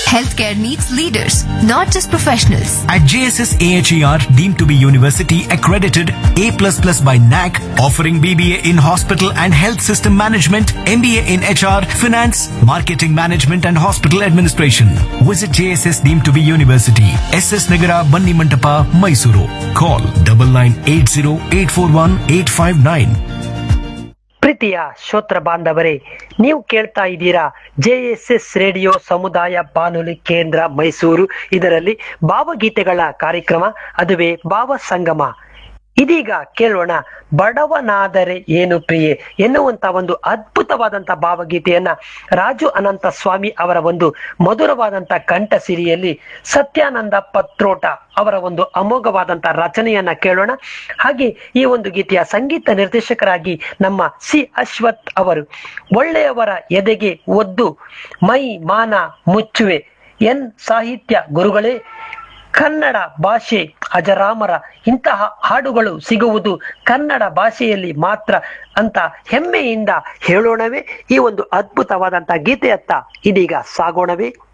Healthcare needs leaders, not just professionals. At JSS AHER, deemed to be university accredited A++ by NAC, offering BBA in hospital and health system management, MBA in HR, finance, marketing management and hospital administration. Visit JSS deemed to be university, SS Nagara, Banni Mantapa, Mysuru. Call double nine eight zero eight four one eight five nine. ಪ್ರೀತಿಯ ಶ್ರೋತ್ರ ಬಾಂಧವರೇ ನೀವು ಕೇಳ್ತಾ ಇದ್ದೀರಾ J S S radio ಸಮುದಾಯ ಬಾನುಲಿ ಕೇಂದ್ರ ಮೈಸೂರು ಇದರಲ್ಲಿ ಭಾವಗೀತೆಗಳ ಕಾರ್ಯಕ್ರಮ ಅದುವೇ ಭಾವ ಸಂಗಮ ಇದೀಗ ಕೇಳೋಣ ಬಡವನಾದರೆ ಏನು ಪ್ರಿಯೆ ಎನ್ನುವಂತ ಒಂದು ಅದ್ಭುತವಾದಂತ ಭಾವಗೀತೆಯನ್ನ ರಾಜು ಅನಂತ ಸ್ವಾಮಿ ಅವರ ಒಂದು ಮಧುರವಾದಂತ ಕಂಠ ಸಿರಿಯಲ್ಲಿ ಸತ್ಯಾನಂದ ಪತ್ರೋಟ ಅವರ ಒಂದು ಅಮೋಘವಾದಂತ ರಚನೆಯನ್ನ ಕೇಳೋಣ ಹಾಗೆ ಈ ಒಂದು ಗೀತೆಯ ಸಂಗೀತ ನಿರ್ದೇಶಕರಾಗಿ ನಮ್ಮ ಸಿ ಅಶ್ವಥ್ ಅವರು ಒಳ್ಳೆಯವರ ಎದೆಗೆ ಒದ್ದು ಮೈ ಮಾನ ಮುಚ್ಚುವೆ ಎನ್ ಸಾಹಿತ್ಯ ಗುರುಗಳೇ ಕನ್ನಡ ಭಾಷೆ ಅಜರಾಮರ ಇಂತಹ ಹಾಡುಗಳು ಸಿಗುವುದು ಕನ್ನಡ ಭಾಷೆಯಲ್ಲಿ ಮಾತ್ರ ಅಂತ ಹೆಮ್ಮೆಯಿಂದ ಹೇಳೋಣವೇ ಈ ಒಂದು ಅದ್ಭುತವಾದಂತಹ ಗೀತೆಯತ್ತ ಇದೀಗ ಸಾಗೋಣವೇ